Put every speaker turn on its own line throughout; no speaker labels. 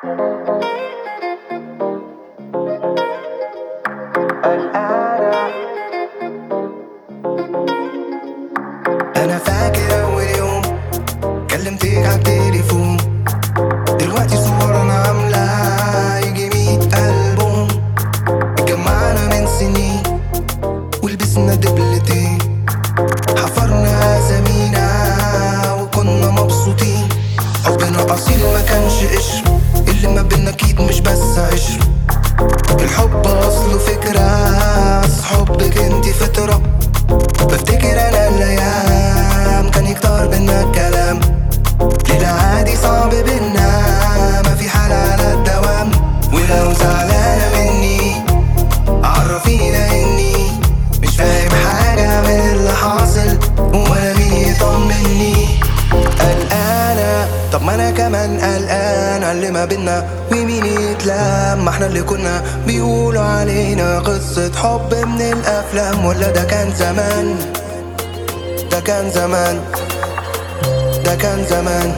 أنا فاكر أول يوم كلمتك عالتليفون دلوقتي صورنا عاملة يجي مية ألبوم اتجمعنا من سنين ولبسنا دبلتين حفرنا أسامينا وكنا مبسوطين حبنا أصيل ما كانش قشر اللي ما بينا أكيد مش بس عشر الحب أصله فكرة أصل حبك انتي فطرة بفتكر انا الايام كان يكتر بينا الكلام ليلة عادي صعب بينا ما في حال على الدوام ولو زعلانة مني عرفينا اني مش فاهم حاجة من اللي حاصل ولا مين يطمني قلقانة طب ما انا كمان قلقان على اللي ما بينا ومين يتلام ما احنا اللي كنا بيقولوا علينا قصة حب من الافلام ولا ده كان زمان ده كان زمان ده كان زمان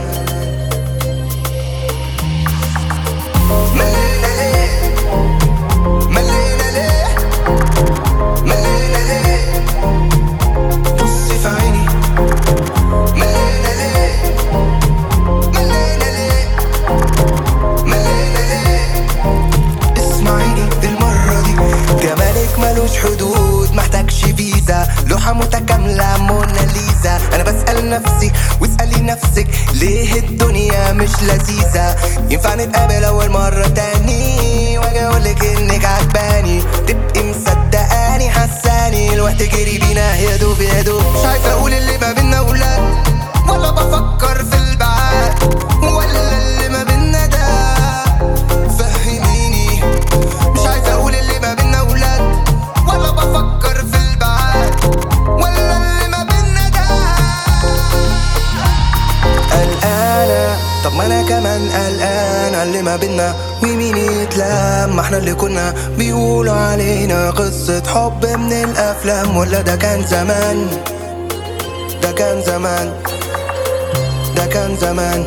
ملينا ليه ملينا ليه ملينا ليه بصي في عيني ملينا ليه ملينا ليه ملينا ليه اسمعيني المرة دي جمالك ملوش حدود محتاجش فيزا لوحة متكاملة موناليزا أنا بسأل نفسي واسألي نفسك ليه الدنيا مش لذيذة ينفع نتقابل أول مرة تاني وأجي أقولك إنك عجباني تبقي مصدقاني حساني الوقت جري بينا يا دوب يا دوب مش عايز أقول اللي ما بينا ولاد ولا بفكر في البعاد ولا اللي ما بينا ده فهميني مش عايز اقول اللي ما بينا ولاد ولا بفكر في البعاد ولا اللي ما بينا ده قلقانة طب ما انا كمان قلقان على اللي ما بينا ومين يتلام ما احنا اللي كنا بيقولوا علينا قصة حب من الافلام ولا ده كان زمان ده كان زمان ده كان زمان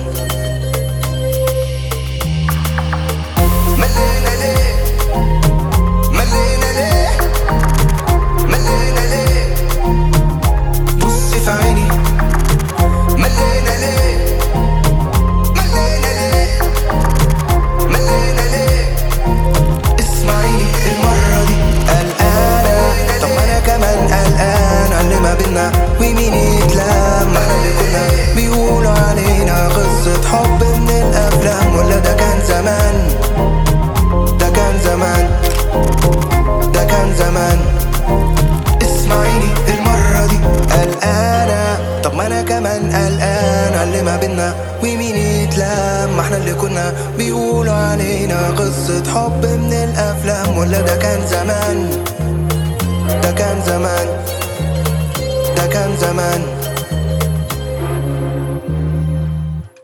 ملينا ليه ملينا ليه ملينا ليه بصي في عيني ملينا ليه ملينا ليه ملينا ليه اسمعيني المرة دي قلقانة طب ما انا كمان قلقان على اللي ما بينا ومين يتلام ما احنا اللي كنا بيقولوا علينا قصة حب من الافلام ولا ده كان زمان ده كان زمان ده كان زمان اسمعيني المرة دي قلقانة طب ما انا كمان قلقان على اللي ما بينا ومين يتلام ما احنا اللي كنا بيقولوا علينا قصة حب من الافلام ولا ده كان زمان ده كان زمان ده كان زمان